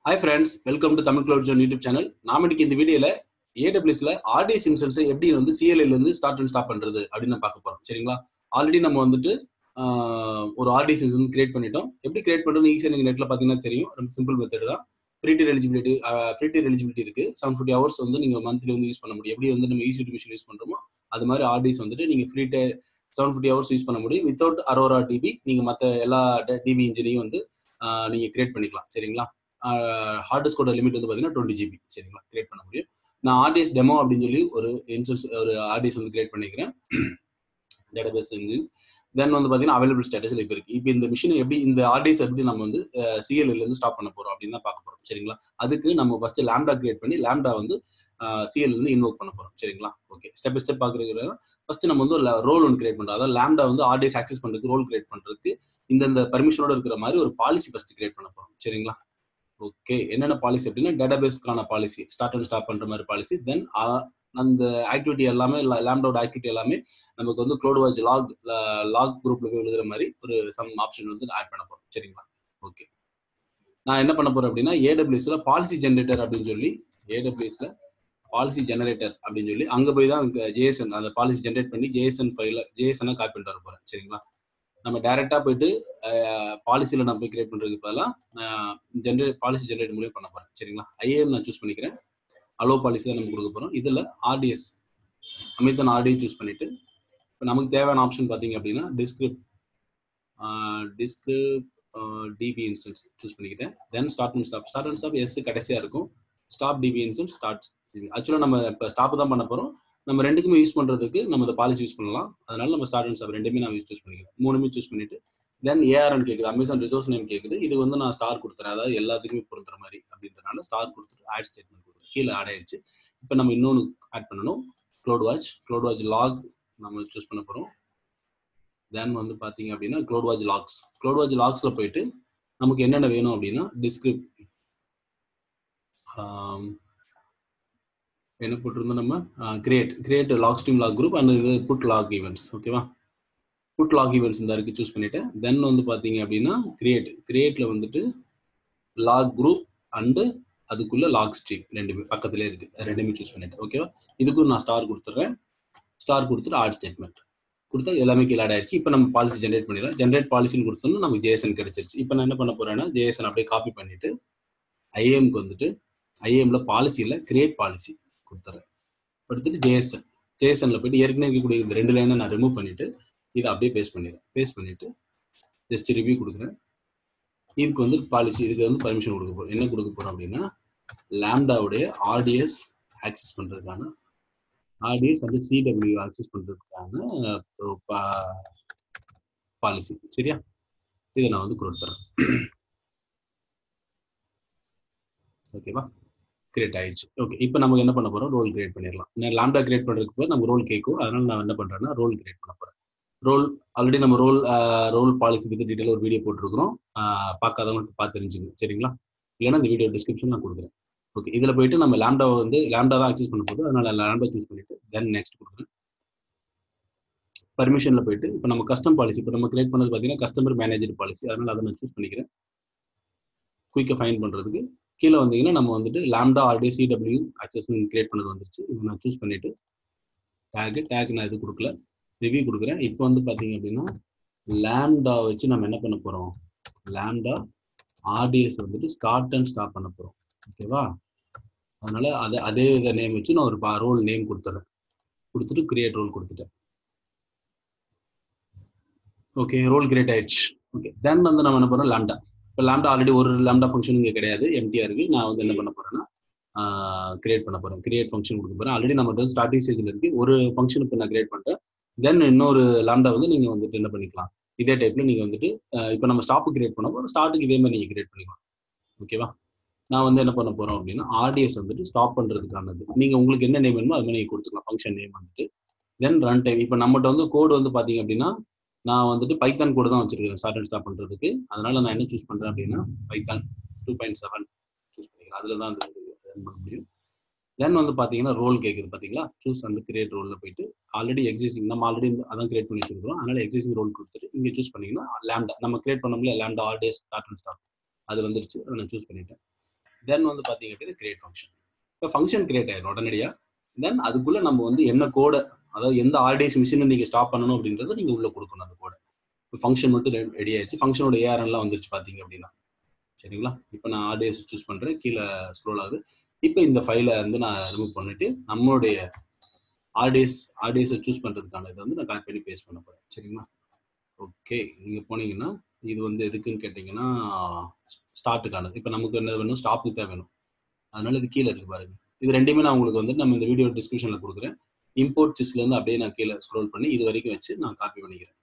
hi friends welcome to Tamil cloud zone YouTube channel நாம இன்னைக்கு இந்த வீடியோல ஏடபிள்யூஸ்ல ஆர்டிஎஸ் இன்ஸ்டன்ஸை எப்படி வந்து சிஎல்எல் இருந்து ஸ்டார்ட் அண்ட் ஸ்டாப் பண்றது அப்படின்னு நான் பார்க்க போறோம் சரிங்களா ஆல்ரெடி நம்ம வந்துட்டு ஆஹ், ஒரு ஆர்டிஎஸ் இன்ஸ்டன்ஸ் கிரியேட் பண்ணிட்டோம் எப்படி கிரியேட் பண்றது ஈஸியாக நீங்க நெட்ல பாத்தீங்கன்னா தெரியும் ரொம்ப சிம்பிள் மெத்தட் தான் free tier eligibility free tier eligibility இருக்கு செவன் ஃபிஃப்டி ஹவர்ஸ் வந்து நீங்க மந்த்லி வந்து யூஸ் பண்ண முடியும் எப்படி வந்து நம்ம ஈஸி மிஷின் யூஸ் பண்றோமோ அது மாதிரி ஆர்டிஎஸ் வந்துட்டு நீங்க free tier seven fifty hours use பண்ண முடியும் வித்தவுட் அரோரா டிபி நீங்க மற்ற எல்லா டிபி இன்ஜினையும் வந்து ஆஹ், நீங்க கிரியேட் பண்ணிக்கலாம் சரிங்களா ஹார்ட் டிஸ்கோட லிமிட் வந்து பார்த்தீங்கன்னா டுவெண்ட்டி ஜிபி சரிங்களா கிரியேட் பண்ண முடியும் நான் ஆர்டிஎஸ் டெமோ அப்படின்னு சொல்லி ஒரு இன்சூரன்ஸ் ஒரு ஆர்டிஎஸ் வந்து கிரியேட் பண்ணிக்கிறேன் டேட்டாபேஸ் இன்ஜின் தென் வந்து பார்த்தீங்கன்னா அவைலபிள் ஸ்டேட்டஸில் இப்போ இருக்கு இப்போ இந்த மிஷினை எப்படி இந்த ஆர்டிஎஸ் எப்படி நம்ம வந்து சிஎல்எல் இருந்து ஸ்டாப் பண்ண போறோம் அப்படின்னு தான் பார்க்க போறோம் சரிங்களா அதுக்கு நம்ம ஃபர்ஸ்ட் லேம்டா கிரியேட் பண்ணி லேம்டா வந்து சிஎல் இருந்து இன்வோக் பண்ண போறோம் சரிங்களா ஓகே ஸ்டெப் பை ஸ்டெப் பார்க்குறது ஃபர்ஸ்ட் நம்ம வந்து ரோல் ஒன்று கிரியேட் பண்றோம் அதாவது லேம்டா வந்து ஆர்டிஎஸ் ஆக்சஸ் பண்றதுக்கு ரோல் கிரியேட் பண்றதுக்கு இந்தந்த பர்மிஷனோட இருக்கிற மாதிரி ஒரு பாலிசி ஃபர்ஸ்ட் கிரியேட் பண்ண போறோம் சரிங்களா ஓகே என்னென்ன பாலிசி அப்படின்னா டேட்டாபேஸ்க்கான பாலிசி ஸ்டார்ட் அண்ட் ஸ்டாப் பண்ற மாதிரி பாலிசி தென் அந்த ஆக்டிவிட்டி எல்லாமே லேம்டோட ஆக்டிவிட்டி எல்லாமே நமக்கு வந்து க்ளோட் வாட்ச் லாக் லாக் குரூப்ல போய் எழுதுற மாதிரி ஒரு சம் ஆப்ஷன் வந்து ஆட் பண்ண போறோம் சரிங்களா ஓகே நான் என்ன பண்ண போறேன் அப்படின்னா ஏடபிள்யூஸ்ல பாலிசி ஜென்ரேட்டர் அப்படின்னு சொல்லி ஏடபிள்யூஸ்ல பாலிசி ஜெனரேட்டர் அப்படின்னு சொல்லி அங்க போய் தான் ஜேஎஸ்என் அந்த பாலிசி ஜென்ரேட் பண்ணி ஜேஎஸ்என் ஃபைல ஜேஎஸ்என் காப்பி பண்ணிட்டு வர போறேன் சரிங்களா நம்ம டைரக்டா போயிட்டு பாலிசியில் நான் போய் கிரியேட் பண்ணுறதுக்கு பதிலாக ஜென்ரேட் பாலிசி ஜென்ரேட் மூலியம் பண்ண போகிறேன் சரிங்களா ஐஏஎம் நான் சூஸ் பண்ணிக்கிறேன் அலோ பாலிசி தான் நம்ம கொடுக்க போகிறோம் இதில் ஆர்டிஎஸ் அமேசான் ஆர்டிஎஸ் சூஸ் பண்ணிட்டு இப்போ நமக்கு தேவையான ஆப்ஷன் பார்த்தீங்க அப்படின்னா describe describe DB instance choose பண்ணிக்கிட்டேன் then start and stop start and stop எஸ் கடைசியாக இருக்கும் ஸ்டாப் டிபி இன்ஸ்டன்ஸ் ஸ்டார்ட் ஆக்சுவலாக நம்ம இப்போ ஸ்டாப் தான் பண்ண போகிறோம் நம்ம ரெண்டுக்குமே யூஸ் பண்ணுறதுக்கு நம்ம இந்த பாலிசி யூஸ் பண்ணலாம் அதனால நம்ம ஸ்டார்ட் அண்ட் ஸ்டாப் ரெண்டுமே நான் சூஸ் பண்ணிக்கிறேன் மூணுமே சூஸ் பண்ணிட்டு தென் ஏஆர்என் கேட்குது அமேசான் ரிசோர்ஸ் நேம் கேட்குது இது வந்து நான் ஸ்டார் கொடுத்துறேன் அதாவது எல்லாத்துக்குமே பொருந்துற மாதிரி அப்படின்றனால ஸ்டார் கொடுத்துட்டு ஆட் ஸ்டேட்மெண்ட் கொடுத்துரு கீழே ஆட் ஆயிடுச்சு இப்போ நம்ம இன்னொன்று ஆட் பண்ணணும் cloud watch cloud watch log நம்ம சூஸ் பண்ண போகிறோம் தென் வந்து பார்த்தீங்க அப்படின்னா cloud watch logs cloud watch லாக்ஸில் போயிட்டு நமக்கு என்னென்ன வேணும் அப்படின்னா டிஸ்கிரிப் என்ன போட்டிருந்தோம் நம்ம create create log stream log group and இது புட் லாக் ஈவெண்ட்ஸ் ஓகேவா புட் லாக் ஈவெண்ட்ஸ் இந்த இருக்கு சூஸ் பண்ணிட்டேன் தென் வந்து பார்த்தீங்க அப்படின்னா கிரியேட் கிரியேட்ல வந்துட்டு லாக் குரூப் அண்டு அதுக்குள்ள லாக் ஸ்ட்ரீம் ரெண்டுமே பக்கத்துலேயே இருக்கு ரெண்டுமே சூஸ் பண்ணிட்டேன் ஓகேவா இதுக்கும் நான் ஸ்டார் கொடுத்துட்றேன் ஸ்டார் கொடுத்துட்டு ஆட் ஸ்டேட்மெண்ட் கொடுத்தா எல்லாமே கீழே ஆட் ஆயிடுச்சு இப்போ நம்ம பாலிசி ஜென்ரேட் பண்ணிடலாம் ஜென்ரேட் பாலிசின்னு கொடுத்தோம்னா நமக்கு ஜேஎஸ்என் கிடைச்சிருச்சு இப்போ நான் என்ன பண்ண போறேன்னா ஜேஎஸ்என் அப்படியே காப்பி பண்ணிட்டு ஐஏஎம்க்கு வந்துட்டு ஐஏஎம்ல பாலிசியில் கிரியேட் பாலிசி கொடுத்துறேன் எடுத்துட்டு ஜேஎஸ்என் ஜேஎஸ்என்ல போயிட்டு ஏற்கனவே இருக்கக்கூடிய இந்த ரெண்டு லைனை நான் ரிமூவ் பண்ணிட்டு இதை அப்படியே பேஸ்ட் பண்ணிடுறேன் பேஸ்ட் பண்ணிட்டு ஜஸ்ட் ரிவ்யூ கொடுக்குறேன் இதுக்கு வந்து பாலிசி இதுக்கு வந்து பர்மிஷன் கொடுக்க போறோம் என்ன கொடுக்க போறோம் அப்படின்னா லேம்டாவுடைய ஆர்டிஎஸ் ஆக்சஸ் பண்றதுக்கான ஆர்டிஎஸ் வந்து சிடபிள்யூ ஆக்சஸ் பண்றதுக்கான பாலிசி சரியா இதை நான் வந்து கொடுத்துறேன் ஓகேவா கிரியேட் ஆயிடுச்சு ஓகே இப்போ நமக்கு என்ன பண்ண போறோம் ரோல் கிரியேட் பண்ணிடலாம் நான் லேம்டா கிரியேட் பண்றதுக்கு போது நம்ம ரோல் கேட்கும் அதனால நான் என்ன பண்றேன்னா ரோல் கிரியேட் பண்ண போறேன் ரோல் ஆல்ரெடி நம்ம ரோல் ரோல் பாலிசி பற்றி டீட்டெயில் ஒரு வீடியோ போட்டிருக்கிறோம் பார்க்காதவங்களுக்கு பார்த்து தெரிஞ்சுங்க சரிங்களா இல்லைன்னா இந்த வீடியோ டிஸ்கிரிப்ஷன் நான் கொடுக்குறேன் ஓகே இதில் போயிட்டு நம்ம லேம்டா வந்து லேம்டா தான் அக்சஸ் பண்ண போகுது அதனால லேம்டா சூஸ் பண்ணிட்டு தென் நெக்ஸ்ட் கொடுக்குறேன் பர்மிஷனில் போயிட்டு இப்போ நம்ம கஸ்டம் பாலிசி இப்போ நம்ம கிரியேட் பண்ணது பார்த்தீங்கன்னா கஸ்டமர் மேனேஜர் பாலிசி அதனால அதை நான் சூஸ் பண்ணிக்கிறேன் குயிக்காக ஃபைன் பண்ணுறதுக்கு கீழே வந்தீங்கன்னா நம்ம வந்துட்டு lambda RD CW access create பண்ணது வந்துருச்சு இது நான் சூஸ் பண்ணிட்டு டேக் டேக் நான் இது கொடுக்கல ரிவ்யூ கொடுக்குறேன் இப்போ வந்து பார்த்தீங்க அப்படின்னா லேம்டா வச்சு நம்ம என்ன பண்ண போகிறோம் லேம்டா ஆர்டிஎஸ் வந்துட்டு ஸ்டார்ட் அண்ட் ஸ்டாப் பண்ண போகிறோம் ஓகேவா அதனால அது அதே இதை நேம் வச்சு நான் ஒரு ரோல் நேம் கொடுத்துட்றேன் கொடுத்துட்டு கிரியேட் ரோல் கொடுத்துட்டேன் ஓகே ரோல் கிரியேட் ஆயிடுச்சு ஓகே தென் வந்து நம்ம என்ன பண்ணுறோம் லேம்டா இப்போ லேம்டா ஆல்ரெடி ஒரு லேம்டா ஃபங்க்ஷன் இங்கே கிடையாது எம்டிஆர் இருக்கு நான் வந்து என்ன பண்ண போறேன்னா கிரியேட் பண்ண போறேன் கிரியேட் ஃபங்க்ஷன் கொடுக்க போறேன் ஆல்ரெடி நம்ம வந்து ஸ்டார்டிங் ஸ்டேஜில் இருக்கு ஒரு ஃபங்க்ஷன் இப்போ நான் கிரியேட் பண்ணிட்டேன் தென் இன்னொரு லேம்டா வந்து நீங்க வந்துட்டு என்ன பண்ணிக்கலாம் இதே டைப்ல நீங்க வந்துட்டு இப்போ நம்ம ஸ்டாப்பு கிரியேட் பண்ண போறோம் ஸ்டார்ட்டுக்கு இதே மாதிரி நீங்க கிரியேட் பண்ணிக்கலாம் ஓகேவா நான் வந்து என்ன பண்ண போறோம் அப்படின்னா ஆர்டிஎஸ் வந்துட்டு ஸ்டாப் பண்றதுக்கானது நீங்க உங்களுக்கு என்ன நேம் வேணுமோ அது மாதிரி நீங்க கொடுத்துக்கலாம் ஃபங்க்ஷன் நேம் வந்துட்டு தென் ரன் டைம் இப்போ நம்மகிட்ட வந்து கோடு வந்து பாத்தீங்க அப்படின்னா நான் வந்துட்டு பைத்தான் கோடு தான் வச்சிருக்கேன் ஸ்டார்ட் அண்ட் ஸ்டாப் பண்றதுக்கு அதனால நான் என்ன சூஸ் பண்றேன் அப்படின்னா Python two point seven choose பண்ணிக்கிறேன் அதுல தான் அது ரன் பண்ண முடியும் தென் வந்து பாத்தீங்கன்னா ரோல் கேக்குது பாத்தீங்களா சூஸ் அந்த கிரியேட் ரோல்ல போயிட்டு ஆல்ரெடி எக்ஸிஸ்டிங் நம்ம ஆல்ரெடி அதான் கிரியேட் பண்ணி வச்சிருக்கோம் அதனால எக்ஸிஸ்டிங் ரோல் கொடுத்துட்டு இங்க சூஸ் பண்ணீங்கன்னா லேம்டா நம்ம கிரியேட் பண்ணோம்ல lambda all days start and stop அது வந்துருச்சு அதை நான் சூஸ் பண்ணிட்டேன் தென் வந்து பார்த்தீங்க அப்படின்னா கிரியேட் ஃபங்க்ஷன் இப்போ ஃபங்க்ஷன் கிரியேட் ஆயிடும் உடனடியாக தென் அதுக்குள்ள நம்ம வந்து என்ன கோடை அதாவது எந்த ஆர்டிஎஸ் மிஷினை நீங்கள் ஸ்டாப் பண்ணணும் அப்படின்றத நீங்கள் உள்ள கொடுக்கணும் அந்த கோடை இப்போ ஃபங்க்ஷன் மட்டும் ரெடி ஆயிடுச்சு ஃபங்க்ஷனோட ஏஆர்என்லாம் வந்துருச்சு பார்த்தீங்க அப்படின்னா சரிங்களா இப்போ நான் ஆர்டிஎஸ் சூஸ் பண்ணுறேன் கீழே ஸ்க்ரோல் ஆகுது இப்போ இந்த ஃபைலை வந்து நான் ரிமூவ் பண்ணிட்டு நம்மளுடைய ஆர்டிஎஸ் ஆர்டிஎஸை சூஸ் பண்ணுறதுக்கான இதை வந்து நான் காப்பி பண்ணி பேஸ்ட் பண்ண போகிறேன் சரிங்களா ஓகே நீங்கள் போனீங்கன்னா இது வந்து எதுக்குன்னு கேட்டிங்கன்னா ஸ்டார்ட்டுக்கானது இப்போ நமக்கு என்ன வேணும் ஸ்டாப்புக்கு தான் வேணும் அதனால இது கீழே இருக்கு பாருங்க இது ரெண்டுமே நான் உங்களுக்கு வந்து நம்ம இந்த வீடியோ டிஸ்கிரிப்ஷனில் கொடுக்குறேன் இம்போர்ட் சிஸ்லேருந்து அப்படியே நான் கீழே ஸ்க்ரோல் பண்ணி இது வரைக்கும் வச்சு நான் காப்பி பண்ணிக்கிறேன்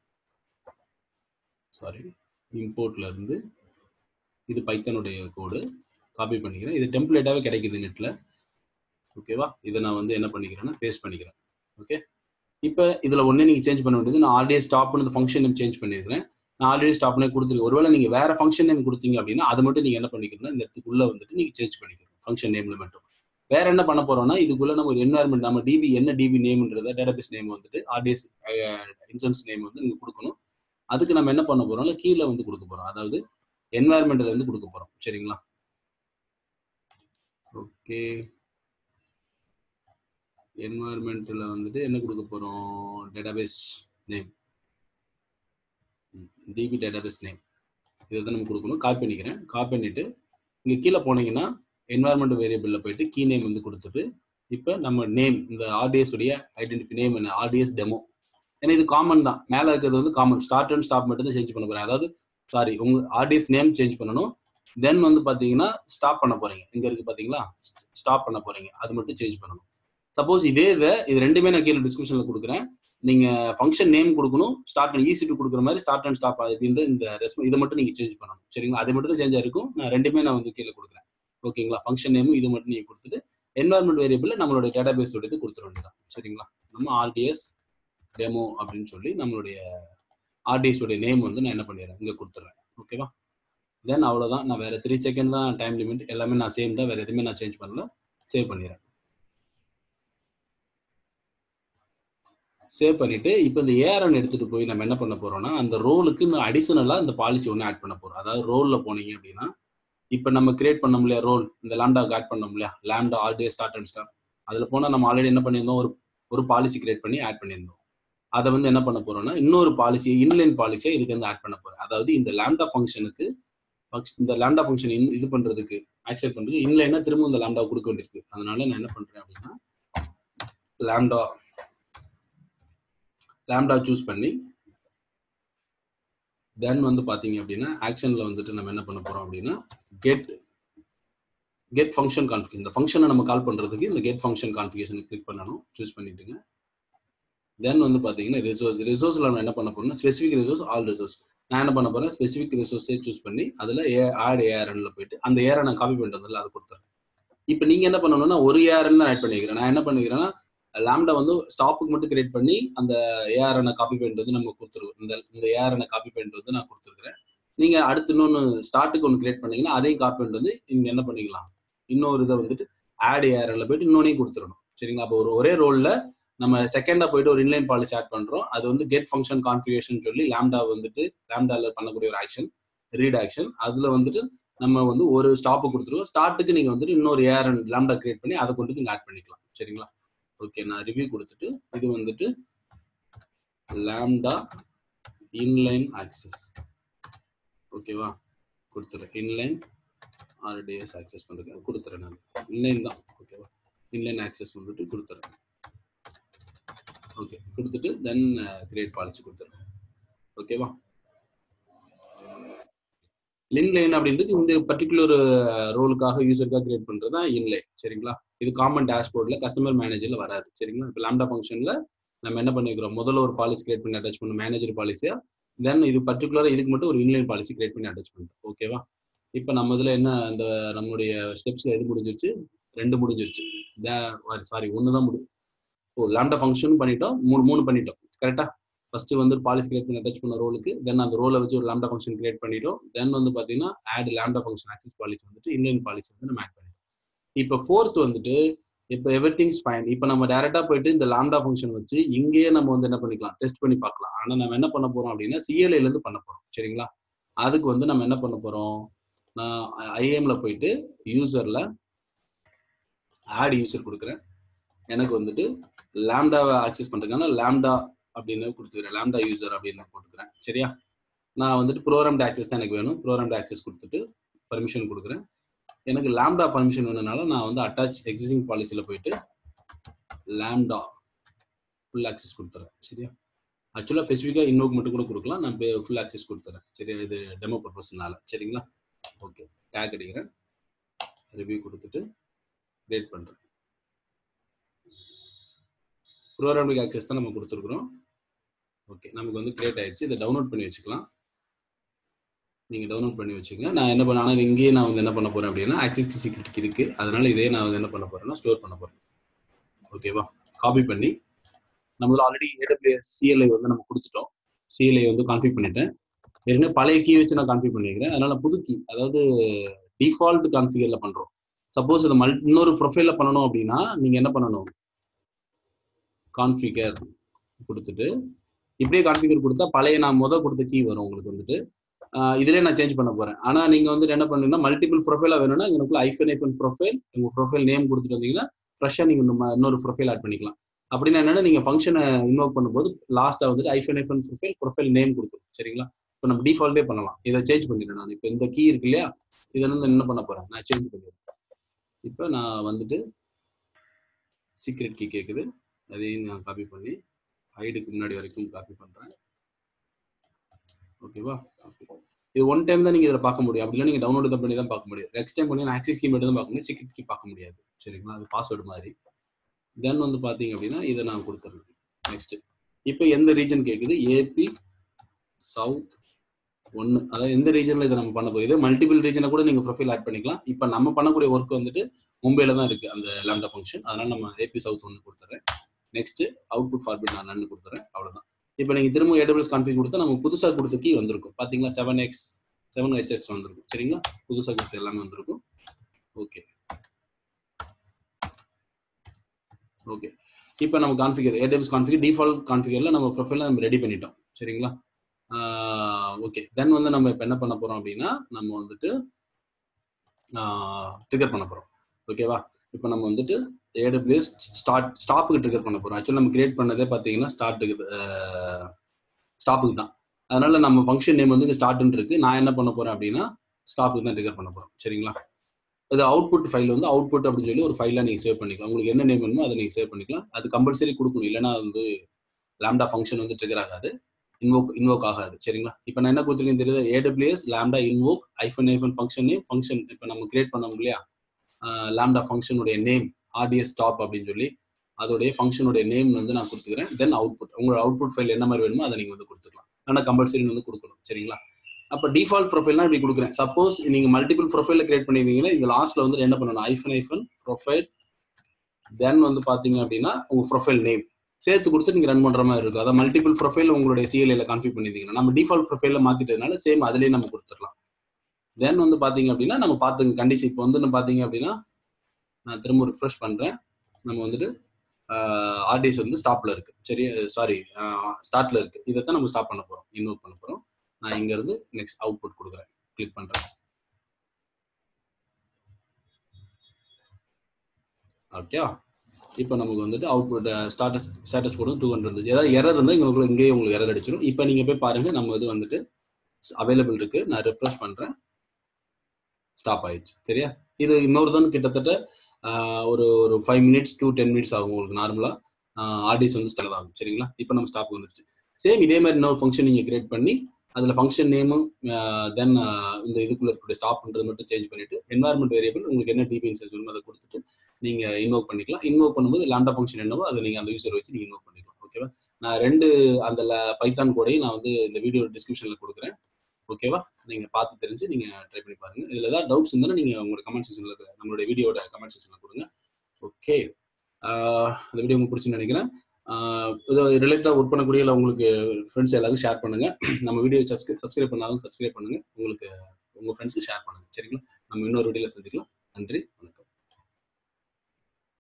சாரி இம்போர்ட்ல இருந்து இது பைத்தனுடைய கோடு காப்பி பண்ணிக்கிறேன் இது டெம்ப்ளேட்டாகவே கிடைக்குது நெட்டில் ஓகேவா இதை நான் வந்து என்ன பண்ணிக்கிறேன்னா பேஸ்ட் பண்ணிக்கிறேன் ஓகே இப்போ இதில் ஒன்றே நீங்கள் சேஞ்ச் பண்ண வேண்டியது நான் ஆல்ரெடி ஸ்டாப் பண்ணது ஃபங்க்ஷன் நேம் சேஞ்ச் பண்ணியிருக்கிறேன் நான் ஆல்ரெடி ஸ்டாப் பண்ணி கொடுத்துருக்கேன் ஒருவேளை நீங்கள் வேற ஃபங்க்ஷன் நேம் கொடுத்தீங்க அப்படின்னா அதை மட்டும் நீங்கள் என்ன பண்ணிக்கிறீங்கன்னா இந்த இடத்துக்குள்ளே வந்துட்டு நீங்கள் சேஞ்ச் பண்ணிக்கணும் ஃபங்க்ஷன் நேம்ல மட்டும் வேற என்ன பண்ண போறோம்னா இதுக்குள்ள நம்ம ஒரு என்வாயர்மெண்ட் நம்ம டிபி என்ன டிபி நேம்ன்றத டேட்டாபேஸ் நேம் வந்துட்டு ஆர்டிஎஸ் இன்சூரன்ஸ் நேம் வந்து நீங்க கொடுக்கணும் அதுக்கு நம்ம என்ன பண்ண போறோம்ல கீழே வந்து கொடுக்க போறோம் அதாவது என்வாயர்மெண்ட்ல இருந்து கொடுக்க போறோம் சரிங்களா ஓகே என்வாயர்மெண்ட்ல வந்துட்டு என்ன கொடுக்க போறோம் database name DB database name இதை தான் நம்ம கொடுக்கணும் காப்பி பண்ணிக்கிறேன் காப்பி பண்ணிட்டு இங்க கீழே போனீங்கன்னா என்வாயர்மெண்ட் வேரியபிளில் போயிட்டு கீ நேம் வந்து கொடுத்துட்டு இப்போ நம்ம நேம் இந்த ஆர்டிஎஸ் உடைய ஐடென்டிஃபை நேம் என்ன ஆர்டிஎஸ் டெமோ ஏன்னா இது காமன் தான் மேலே இருக்கிறது வந்து காமன் ஸ்டார்ட் அண்ட் ஸ்டாப் மட்டும் தான் சேஞ்ச் பண்ண போறேன் அதாவது சாரி உங்க ஆர்டிஎஸ் நேம் சேஞ்ச் பண்ணணும் தென் வந்து பார்த்தீங்கன்னா ஸ்டாப் பண்ண போறீங்க இங்க இருக்கு பார்த்தீங்களா ஸ்டாப் பண்ண போறீங்க அது மட்டும் சேஞ்ச் பண்ணணும் சப்போஸ் இதே இதை இது ரெண்டுமே நான் கீழே டிஸ்கிரிப்ஷன்ல கொடுக்குறேன் நீங்க ஃபங்க்ஷன் நேம் கொடுக்கணும் ஸ்டார்ட் அண்ட் ஈஸி டு கொடுக்குற மாதிரி ஸ்டார்ட் அண்ட் ஸ்டாப் அப்படின்ற இந்த ரெஸ்ப இதை மட்டும் நீங்க சேஞ்ச் பண்ணணும் சரிங்களா அது மட்டும் தான் சேஞ்ச் ஆயிருக்கும் நான் ரெண்டுமே நான் வந்து கீழே கொடுக்குறேன் ஓகேங்களா ஃபங்க்ஷன் நேமும் இது மட்டும் நீங்க கொடுத்துட்டு என்வாயர்மெண்ட் வேரியபிள் நம்மளோட டேட்டாபேஸ் உடையது கொடுத்துட வேண்டியதான் சரிங்களா நம்ம ஆர்டிஎஸ் டெமோ அப்படின்னு சொல்லி நம்மளுடைய ஆர்டிஎஸ் உடைய நேம் வந்து நான் என்ன பண்ணிடுறேன் இங்க கொடுத்துட்றேன் ஓகேவா தென் அவ்வளோதான் நான் வேற த்ரீ செகண்ட் தான் டைம் லிமிட் எல்லாமே நான் சேம் தான் வேற எதுவுமே நான் சேஞ்ச் பண்ணல சேவ் பண்ணிடுறேன் சேவ் பண்ணிட்டு இப்போ இந்த ஏஆர்என் எடுத்துட்டு போய் நம்ம என்ன பண்ண போறோம்னா அந்த ரோலுக்கு நான் அடிஷனலா இந்த பாலிசி ஒன்று ஆட் பண்ண போறோம் அதாவது ரோல்ல போனீங்க அப்படின்னா இப்போ நம்ம கிரியேட் பண்ணோம் இல்லையா ரோல் இந்த லேம்டாக்கு ஆட் பண்ணோம் இல்லையா lambda all day start and start அதில் போனால் நம்ம ஆல்ரெடி என்ன பண்ணியிருந்தோம் ஒரு ஒரு பாலிசி கிரியேட் பண்ணி ஆட் பண்ணியிருந்தோம் அதை வந்து என்ன பண்ண போறோம்னா இன்னொரு பாலிசியை இன்லைன் பாலிசியை இதுக்கு வந்து ஆட் பண்ண போறேன் அதாவது இந்த லேம்டா ஃபங்க்ஷனுக்கு இந்த லேம்டா ஃபங்க்ஷன் இது பண்றதுக்கு ஆக்செப்ட் பண்றதுக்கு இன்லைனா திரும்ப இந்த லேம்டா கொடுக்க வேண்டியிருக்கு அதனால நான் என்ன பண்றேன் அப்படின்னா லேம்டா லேம்டா சூஸ் பண்ணி தென் வந்து பாத்தீங்க அப்படின்னா ஆக்ஷன்ல வந்துட்டு நம்ம என்ன பண்ண போறோம் அப்படின்னா கெட் கெட் ஃபங்க்ஷன் கான்ஃபிகேஷன் இந்த ஃபங்க்ஷனை நம்ம கால் பண்றதுக்கு இந்த கெட் ஃபங்க்ஷன் கான்ஃபிகேஷன் கிளிக் பண்ணணும் சூஸ் பண்ணிட்டுங்க தென் வந்து பாத்தீங்கன்னா ரிசோர்ஸ் ரிசோர்ஸ்ல நம்ம என்ன பண்ண போறோம்னா ஸ்பெசிஃபிக் ரிசோர்ஸ் ஆல் ரிசோர்ஸ் நான் என்ன பண்ண போறேன் ஸ்பெசிஃபிக் ரிசோர்ஸே சூஸ் பண்ணி அதுல ஏ ஆட் ஏஆர்என்ல போயிட்டு அந்த ஏஆர் நான் காப்பி பண்ணிட்டு வந்ததில்ல அதை கொடுத்துறேன் இப்போ நீங்க என்ன பண்ணணும்னா ஒரு ஏஆர்என் தான் ஆட் பண்ணிக்கிறேன் நான் என்ன பண்ணிக்கிறேன்னா லேம்டா வந்து ஸ்டாப்புக்கு மட்டும் கிரியேட் பண்ணி அந்த ஏஆர்எனை காப்பி பண்ணிட்டு வந்து நம்ம கொடுத்துருக்கோம் இந்த இந்த ஏஆர்எனை காப்பி பண்ணிட்டு வந்து நான் கொடுத்துருக்கிறேன் நீங்க அடுத்து இன்னொன்று ஸ்டார்ட்டுக்கு ஒன்று கிரியேட் பண்ணீங்கன்னா அதையும் காப்பி பண்ணிட்டு வந்து இங்க என்ன பண்ணிக்கலாம் இன்னொரு இதை வந்துட்டு ஆட் ஏஆர்என்ல போயிட்டு இன்னொன்னையும் கொடுத்துடணும் சரிங்களா அப்போ ஒரு ஒரே ரோல்ல நம்ம செகண்டா போயிட்டு ஒரு இன்லைன் பாலிசி ஆட் பண்றோம் அது வந்து கெட் ஃபங்க்ஷன் கான்ஃபிகேஷன் சொல்லி லேம்டா வந்துட்டு லேம்டால பண்ணக்கூடிய ஒரு ஆக்ஷன் ரீட் ஆக்ஷன் அதுல வந்துட்டு நம்ம வந்து ஒரு ஸ்டாப்பு கொடுத்துருவோம் ஸ்டார்ட்டுக்கு நீங்க வந்துட்டு இன்னொரு ஏஆர்என் லேம்டா கிரியேட் பண்ணி அதை கொண்டு நீங்க ஆட் பண்ணிக்கலாம் சரிங்களா ஓகே நான் ரிவ்யூ கொடுத்துட்டு இது வந்துட்டு லேம்டா இன்லைன் ஆக்சஸ் ஓகேவா கொடுத்துறேன் இன்லைன் ஆர்டிஎஸ் ஆக்சஸ் பண்ணுறேன் கொடுத்துறேன் நான் இன்லைன் தான் ஓகேவா இன்லைன் ஆக்சஸ் வந்துட்டு கொடுத்துறேன் ஓகே கொடுத்துட்டு தென் கிரியேட் பாலிசி கொடுத்துறேன் ஓகேவா லைன் அப்படின்றது இந்த பர்டிகுலர் ரோலுக்காக யூசருக்காக கிரியேட் பண்றது தான் இன்லைன் சரிங்களா இது காமன் டேஷ்போர்ட்ல கஸ்டமர் மேனேஜர்ல வராது சரிங்களா இப்போ லேம்டா ஃபங்க்ஷன்ல நம்ம என்ன பண்ணிக்கிறோம் முதல்ல ஒரு பாலிசி கிரியேட் பண்ணி அட்டாச் பண்ணணும் மேனேஜர் பாலிசியா தென் இது பர்டிகுலரா இதுக்கு மட்டும் ஒரு இன்லைன் பாலிசி கிரியேட் பண்ணி அட்டாச் பண்ணுறோம் ஓகேவா இப்போ நம்ம இதுல என்ன அந்த நம்மளுடைய ஸ்டெப்ஸ்ல எது முடிஞ்சிருச்சு ரெண்டு முடிஞ்சிருச்சு சாரி ஒன்று தான் முடி ஓ லேம்டா ஃபங்க்ஷன் பண்ணிட்டோம் மூணு மூணு பண்ணிட்டோம் கரெக்டா ஃபர்ஸ்ட் வந்து பாலிசி கிரியேட் பண்ணி அட்டாச் பண்ண ரோலுக்கு தென் அந்த ரோலை வச்சு ஒரு லேம்டா ஃபங்க்ஷன் கிரியேட் பண்ணிட்டோம் தென் வந்து பாத்தீங்கன்னா add lambda function access policy வந்துட்டு இன்லைன் பாலிசி வந்து நம்ம ஆட் பண்ணிட்டோம் இப்போ ஃபோர்த் வந்துட்டு இப்போ எவ்ரி திங்ஸ் ஃபைன் இப்போ நம்ம டேரக்டா போயிட்டு இந்த லாம்டா ஃபங்க்ஷன் வச்சு இங்கேயே நம்ம வந்து என்ன பண்ணிக்கலாம் டெஸ்ட் பண்ணி பார்க்கலாம் ஆனா நம்ம என்ன பண்ண போறோம் அப்படின்னா சிஎல்ஐல இருந்து பண்ண போறோம் சரிங்களா அதுக்கு வந்து நம்ம என்ன பண்ண போறோம் நான் ஐஏஎம்ல போயிட்டு யூசர்ல ஆட் யூசர் கொடுக்குறேன் எனக்கு வந்துட்டு லேம்டாவை ஆக்சஸ் பண்றதுக்கான லேம்டா அப்படின்னு கொடுத்துக்கிறேன் லேம்டா யூசர் அப்படின்னு போட்டுக்கிறேன் சரியா நான் வந்துட்டு ப்ரோக்ராம்டு ஆக்சஸ் தான் எனக்கு வேணும் ப்ரோக்ராம்டு ஆக்சஸ் கொடுத்துட்டு பர்மிஷன் கொடுக்குறேன் எனக்கு லேம்டா பர்மிஷன் வேணுனால நான் வந்து அட்டாச் எக்ஸிஸ்டிங் பாலிசியில் போயிட்டு லேம்டா ஃபுல் ஆக்சஸ் கொடுத்துறேன் சரியா ஆக்சுவலாக ஸ்பெசிஃபிக்காக இன்னோக்கு மட்டும் கூட கொடுக்கலாம் நான் ஃபுல் ஆக்சஸ் கொடுத்துறேன் சரியா இது டெமோ பர்பஸ்னால சரிங்களா ஓகே டேக் அடிக்கிறேன் ரிவ்யூ கொடுத்துட்டு கிரியேட் பண்ணுறேன் ப்ரோக்ராமிக் ஆக்சஸ் தான் நம்ம கொடுத்துருக்குறோம் ஓகே நமக்கு வந்து கிரியேட் ஆயிடுச்சு இதை டவுன்லோட் பண்ணி வச்சுக்கலாம் நீங்கள் டவுன்லோட் பண்ணி வச்சுக்கோங்க நான் என்ன பண்ண ஆனால் இங்கேயே நான் வந்து என்ன பண்ண போகிறேன் அப்படின்னா ஆக்சஸ் சீக்ரெட் இருக்கு அதனால இதே நான் வந்து என்ன பண்ண போகிறேன்னா ஸ்டோர் பண்ண போகிறேன் ஓகேவா காப்பி பண்ணி நம்மள ஆல்ரெடி ஏடபிள்யூஎஸ் சிஎல்ஐ வந்து நம்ம கொடுத்துட்டோம் சிஎல்ஐ வந்து கான்ஃபிக் பண்ணிட்டேன் ஏற்கனவே பழைய கீ வச்சு நான் கான்ஃபிக் பண்ணிக்கிறேன் அதனால புது கீ அதாவது டிஃபால்ட் கான்ஃபிகர்ல பண்றோம் சப்போஸ் இதை மல் இன்னொரு ப்ரொஃபைல்ல பண்ணணும் அப்படின்னா நீங்க என்ன பண்ணணும் கான்ஃபிகர் கொடுத்துட்டு இப்படியே கான்ஃபிகர் கொடுத்தா பழைய நான் முத கொடுத்த கீ வரும் உங்களுக்கு வந்துட்டு ஆஹ் இதுலயே நான் சேஞ்ச் பண்ண போறேன் ஆனா நீங்க வந்துட்டு என்ன பண்ணுங்கன்னா மல்டிபிள் ப்ரொஃபைலா வேணும்னா உங்களுக்குள்ள ஐஃபன் ஐஃபன் ப்ரொஃபைல் உங்க ப்ரொஃபைல் நேம் கொடுத்துட்டு வந்தீங்கன்னா ஃப்ரெஷ்ஷா நீங்க இன்னும் இன்னொரு ப்ரொஃபைல் ஆட் பண்ணிக்கலாம் அப்படின்னா என்னன்னா நீங்க ஃபங்க்ஷனை இன்வோக் பண்ணும்போது லாஸ்டா வந்துட்டு ஐஃபன் ஐஃபன் ப்ரொஃபைல் ப்ரொஃபைல் நேம் கொடுக்கணும் சரிங்களா இப்போ நம்ம டிஃபால்ட்டே பண்ணலாம் இதை சேஞ்ச் பண்ணிடுறேன் நான் இப்போ இந்த கீ இருக்கு இல்லையா இதை வந்து என்ன பண்ண போறேன் நான் சேஞ்ச் பண்ணிடுறேன் இப்போ நான் வந்துட்டு சீக்ரெட் கீ கேட்குது அதையும் நான் காப்பி பண்ணி ஹைடுக்கு முன்னாடி வரைக்கும் காப்பி பண்றேன் ஓகேவா இது ஒன் டைம் தான் நீங்க இதில் பார்க்க முடியும் அப்படிலாம் நீங்க டவுன்லோட் தான் பண்ணி தான் பார்க்க முடியும் நெக்ஸ்ட் டைம் பண்ணி ஆக்சஸ் கீ மட்டும் தான் பார்க்க முடியும் சீக்ரெட் கீ பார்க்க முடியாது சரிங்களா அது பாஸ்வேர்டு மாதிரி தென் வந்து பார்த்தீங்க அப்படின்னா இதை நான் கொடுத்துறேன் நெக்ஸ்ட் இப்போ எந்த ரீஜன் கேட்குது ஏபி சவுத் ஒன்று அதாவது எந்த ரீஜனில் இதை நம்ம பண்ண போகுது இதே மல்டிபிள் ரீஜனை கூட நீங்கள் ப்ரொஃபைல் ஆட் பண்ணிக்கலாம் இப்போ நம்ம பண்ணக்கூடிய ஒர்க் வந்துட்டு மும்பையில் தான் இருக்குது அந்த லேம்டா ஃபங்க்ஷன் அதனால நம்ம ஏபி சவுத் ஒன்று கொடுத்துறேன் நெக்ஸ்ட் அவுட்புட் ஃபார்பிட் நான் நன்னு கொடுத்துறேன் அவ்வளோதான் இப்போ நீங்கள் திரும்ப ஏடபிள்யூஸ் கான்ஃபிக் கொடுத்தா நம்ம புதுசாக கொடுத்த கீ வந்திருக்கும் பார்த்தீங்களா seven X seven H X வந்திருக்கும் சரிங்களா புதுசாக கொடுத்த எல்லாமே வந்திருக்கும் ஓகே ஓகே இப்போ நம்ம கான்ஃபிகர் ஏடபிள்யூஸ் கான்ஃபிகர் டிஃபால்ட் கான்ஃபிகரில் நம்ம ப்ரொஃபைல நம்ம ரெடி பண்ணிட்டோம் சரிங்களா ஓகே தென் வந்து நம்ம இப்போ என்ன பண்ண போகிறோம் அப்படின்னா நம்ம வந்துட்டு ட்ரிகர் பண்ண போகிறோம் ஓகேவா இப்போ நம்ம வந்துட்டு ஏடபிள்யூஎஸ் ஸ்டார்ட் ஸ்டாப்புக்கு ட்ரிகர் பண்ண போகிறோம் ஆக்சுவலாக நம்ம கிரியேட் பண்ணதே பார்த்தீங்கன்னா ஸ்டார்ட்டுக்கு ஸ்டாப்புக்கு தான் அதனால நம்ம ஃபங்க்ஷன் நேம் வந்து ஸ்டார்ட்னு இருக்கு நான் என்ன பண்ண போகிறேன் அப்படின்னா ஸ்டாப்புக்கு தான் ட்ரிகர் பண்ண போகிறோம் சரிங்களா அது அவுட்புட் ஃபைல் வந்து அவுட்புட் அப்படின்னு சொல்லி ஒரு ஃபைலாக நீங்கள் சேவ் பண்ணிக்கலாம் உங்களுக்கு என்ன நேம் வேணுமோ அதை நீங்கள் சேவ் பண்ணிக்கலாம் அது கம்பல்சரி கொடுக்கணும் இல்லைன்னா வந்து லேம்டா ஃபங்க்ஷன் வந்து ட்ரிகர் ஆகாது இன்வோக் இன்வோக் ஆகாது சரிங்களா இப்போ நான் என்ன கொடுத்துருக்கேன் தெரியுது ஏடபிள்யூஎஸ் லேம்டா இன்வோக் ஐஃபன் ஐஃபன் ஃபங்க்ஷன் நேம் ஃபங்க்ஷன் இப்போ நம்ம கிரியேட் பண்ணோம் இல்லையா லேம்டா ஃபங்க்ஷனுடைய நேம் ஆர்டிஎஸ் டாப் அப்படின்னு சொல்லி அதோடைய ஃபங்க்ஷனுடைய நேம் வந்து நான் கொடுத்துக்கிறேன் தென் அவுட்புட் உங்களோட அவுட்புட் ஃபைல் என்ன மாதிரி வேணுமோ அதை நீங்கள் வந்து கொடுத்துக்கலாம் ஆனால் கம்பல்சரி வந்து கொடுக்கணும் சரிங்களா அப்போ டிஃபால்ட் ப்ரொஃபைல்னா இப்படி கொடுக்குறேன் சப்போஸ் நீங்கள் மல்டிபிள் ப்ரொஃபைல கிரியேட் பண்ணியிருந்தீங்கன்னா இது லாஸ்ட்ல வந்து என்ன பண்ணணும் ஐஃபன் ஐஃபன் ப்ரொஃபைல் தென் வந்து பார்த்தீங்க அப்படின்னா உங்கள் ப்ரொஃபைல் நேம் சேர்த்து கொடுத்து நீங்கள் ரன் பண்ணுற மாதிரி இருக்கும் அதாவது மல்டிபிள் ப்ரொஃபைல் உங்களுடைய சிஎல்ஏல கான்ஃபிக் பண்ணியிருந்தீங்கன்னா நம்ம டிஃபால்ட் ப்ரொஃபைல மாற்றிட்டதுனால சேம் அதுலேயே நம்ம கொடுத்துடலாம் தென் வந்து பார்த்தீங்க அப்படின்னா நம்ம பார்த்துங்க கண்டிஷன் இப்போ வந்து பார்த்தீங்க அப்படின்னா நான் திரும்ப ரிஃப்ரெஷ் பண்ணுறேன் நம்ம வந்துட்டு ஆர்டிஎஸ் வந்து ஸ்டாப்ல இருக்கு சரி சாரி ஸ்டார்ட்ல இருக்கு இதை தான் நம்ம ஸ்டாப் பண்ண போறோம் இன்வோட் பண்ண போறோம் நான் இங்க இருந்து நெக்ஸ்ட் அவுட்புட் கொடுக்குறேன் கிளிக் பண்றேன் ஓகே இப்போ நமக்கு வந்துட்டு அவுட்புட் ஸ்டாட்டஸ் ஸ்டேட்டஸ் கூட டூ ஹண்ட்ரட் இருந்துச்சு ஏதாவது எரர் இருந்தால் உங்களுக்கு இங்கேயே உங்களுக்கு எரர் அடிச்சிடும் இப்போ நீங்கள் போய் பாருங்க நம்ம இது வந்துட்டு அவைலபிள் இருக்கு நான் ரெஃப்ரெஷ் பண்ணுறேன் ஸ்டாப் ஆயிடுச்சு சரியா இது இன்னொரு தான் கிட்டத்தட்ட ஒரு ஒரு five minutes to ten minutes ஆகும் உங்களுக்கு நார்மலாக ஆர்டிஸ் வந்து ஸ்டார்ட் ஆகும் சரிங்களா இப்போ நம்ம ஸ்டாப் வந்துருச்சு சேம் இதே மாதிரி இன்னொரு ஃபங்க்ஷன் நீங்கள் கிரியேட் பண்ணி அதில் ஃபங்க்ஷன் நேமும் தென் இந்த இதுக்குள்ள இருக்கக்கூடிய ஸ்டாப் பண்ணுறது மட்டும் சேஞ்ச் பண்ணிட்டு என்வாயர்மெண்ட் வேரியபிள் உங்களுக்கு என்ன டிபிஎன்ஸ் வேணுமோ அதை கொடுத்துட்டு நீங்கள் இன்வோக் பண்ணிக்கலாம் இன்வோக் பண்ணும்போது லேண்டா ஃபங்க்ஷன் என்னவோ அதை நீங்கள் அந்த யூசர் வச்சு நீங்கள் இன்வோக் பண்ணிக்கலாம் ஓகேவா நான் ரெண்டு அந்த பைத்தான் கோடையும் நான் வந்து இந்த வீடியோ டிஸ்கிரிப்ஷனில் கொடுக்குறேன் ஓகேவா நீங்கள் பார்த்து தெரிஞ்சு நீங்கள் ட்ரை பண்ணி பாருங்க இதில் ஏதாவது டவுட்ஸ் இருந்தாலும் நீங்கள் உங்களோட கமெண்ட் செக்ஷனில் நம்மளோட வீடியோட கமெண்ட் செக்ஷனில் கொடுங்க ஓகே இந்த வீடியோ உங்களுக்கு பிடிச்சுன்னு நினைக்கிறேன் இது ரிலேட்டடாக ஒர்க் பண்ணக்கூடிய இல்லை உங்களுக்கு ஃப்ரெண்ட்ஸ் எல்லாருக்கும் ஷேர் பண்ணுங்க நம்ம வீடியோ சப்ஸ்கிரைப் சப்ஸ்கிரைப் பண்ணாலும் சப்ஸ்கிரைப் பண்ணுங்க உங்களுக்கு உங்கள் ஃப்ரெண்ட்ஸ்க்கு ஷேர் பண்ணுங்க சரிங்களா நம்ம இன்னொரு வீடியோவில் சந்திக்கலாம் நன்றி வணக்கம்